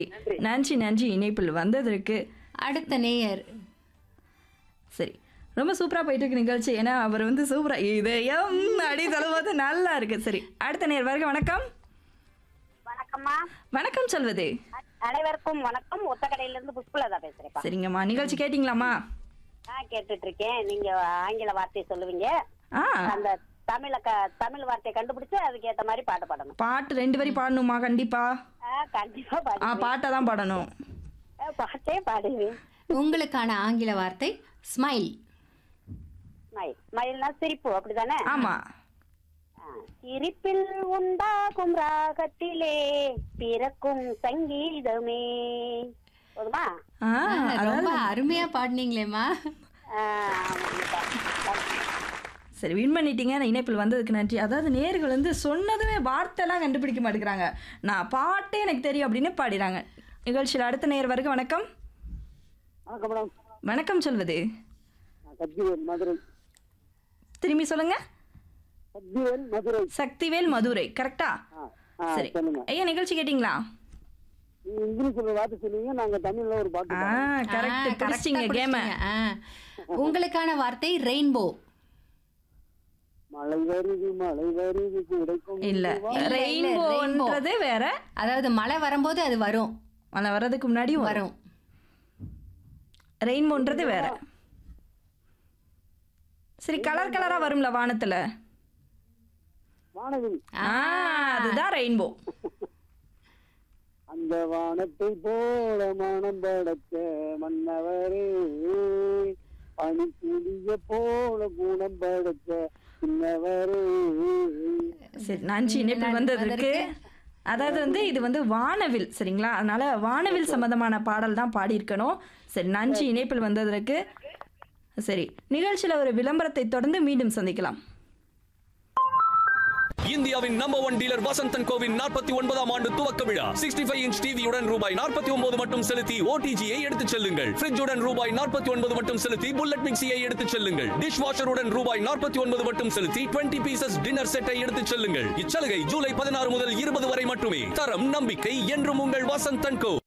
நன்றி நன்றி இணைப்பில் வந்ததற்கு அடுத்த நேயர் சரி ரொம்ப சூப்பராக போயிட்டு இருக்கு நிகழ்ச்சி ஏன்னா அவர் வந்து சூப்பராக இதயம் அடி தழுவது நல்லா இருக்கு சரி அடுத்த நேர் வருக வணக்கம் வணக்கம்மா வணக்கம் சொல்வது அ- அனைவருக்கும் வணக்கம் ஒத்தக்கடையில இருந்து புஷ்பலதா பேசுறேன்ப்பா சரிங்கம்மா நிகழ்ச்சி கேட்டிங்களாம்மா நான் கேட்டுட்டு இருக்கேன் நீங்க ஆங்கில வார்த்தை சொல்லுவீங்க ஆ அந்த தமிழ க தமிழ் வார்த்தையை கண்டுபிடிச்சு அதுக்கு ஏத்த மாதிரி பாட்டு பாடணும் பாட்டு ரெண்டு வரி பாடணுமா கண்டிப்பா ஆ, கண்டிப்பா ஆ பாடுவேன் பாட்டை தான் பாடணும் ஆ, பாட்டே பாடுவேன் உங்களுக்கான ஆங்கில வார்த்தை ஸ்மைல் மயில் மயில்னா சிரிப்பு அப்படிதானே ஆமா ஆ, சிரிப்பில் உண்டாகும் ராகத்திலே பிறக்கும் சங்கீதமே போதுமா ஆ ரொம்ப அருமையா பாடினீங்களேம்மா ஆ, ஆமாங்கப்பா. சரி வின் பண்ணிட்டீங்க நான் இணைப்பில் வந்ததுக்கு நன்றி அதாவது நேர்கள் வந்து சொன்னதுமே வார்த்தைலாம் கண்டுபிடிக்க மாட்டேங்கிறாங்க நான் பாட்டே எனக்கு தெரியும் அப்படின்னு பாடிறாங்க நிகழ்ச்சியில் அடுத்த நேர் வருக வணக்கம் வணக்கம் மேடம் வணக்கம் சொல்வது நான் சக்திவேல் மதுரை திரும்பி சொல்லுங்க சக்திவேல் மதுரை சக்திவேல் மதுரை கரெக்டா ஆ ஆ சரி சொல்லுங்க ஐயா நிகழ்ச்சி கேட்டிங்களா நீங்க இங்கிலீஷ்ல வார்த்தை சொன்னீங்க நாங்க தமிழ்ல ஒரு பாட்டு ஆ பாடுறோம். ஆ, கரெக்ட் correct ஆ பிடிச்சிங்க கேம பிடிச்சிட்டீங்க. ஆ. உங்களுக்கான வார்த்தை ரெயின்போ மழை வருது மழை வருது கிடைக்கும் இல்ல இல்ல, இல்ல, ரெயின்போன்றது வேற அதாவது மழை வரும்போது அது வரும் மழை வர்றதுக்கு முன்னாடியும் வரும் வரும் ரெயின்போன்றது வேற சரி கலர் கலரா வரும்ல வானத்துல வானவில் ஆ அதுதான் ரெயின்போ அந்த வானத்தை போல மனம் படைத்த மன்னவரே பனித்துளிய போல குணம் படைத்த சின்னவரே சரி நன்றி இணைப்பில் வந்ததற்கு அதாவது வந்து இது வந்து வானவில் சரிங்களா அதனால வானவில் சம்பந்தமான பாடல் தான் பாடியிருக்கணும் சரி நன்றி இணைப்பில் வந்ததற்கு சரி நிகழ்ச்சியில் ஒரு விளம்பரத்தை தொடர்ந்து மீண்டும் சந்திக்கலாம் இந்தியாவின் நம்பர் ஒன் டீலர் வசந்தன் கோவின் நாற்பத்தி ஒன்பதாம் ஆண்டு துவக்க விழா சிக்ஸ்டி ஃபைவ் இன்ச் டிவியுடன் ரூபாய் நாற்பத்தி ஒன்பது மட்டும் செலுத்தி ஓடிஜியை எடுத்துச் செல்லுங்கள் ஃப்ரிட்ஜுடன் ரூபாய் நாற்பத்தி ஒன்பது மட்டும் செலுத்தி புல்லட் மிக்சியை எடுத்துச் செல்லுங்கள் டிஷ் வாஷருடன் ரூபாய் நாற்பத்தி ஒன்பது மட்டும் செலுத்தி டுவெண்ட்டி பீசஸ் டின்னர் செட்டை எடுத்துச் செல்லுங்கள் இச்சலுகை ஜூலை பதினாறு முதல் இருபது வரை மட்டுமே தரம் நம்பிக்கை என்றும் உங்கள் வசந்தன் கோ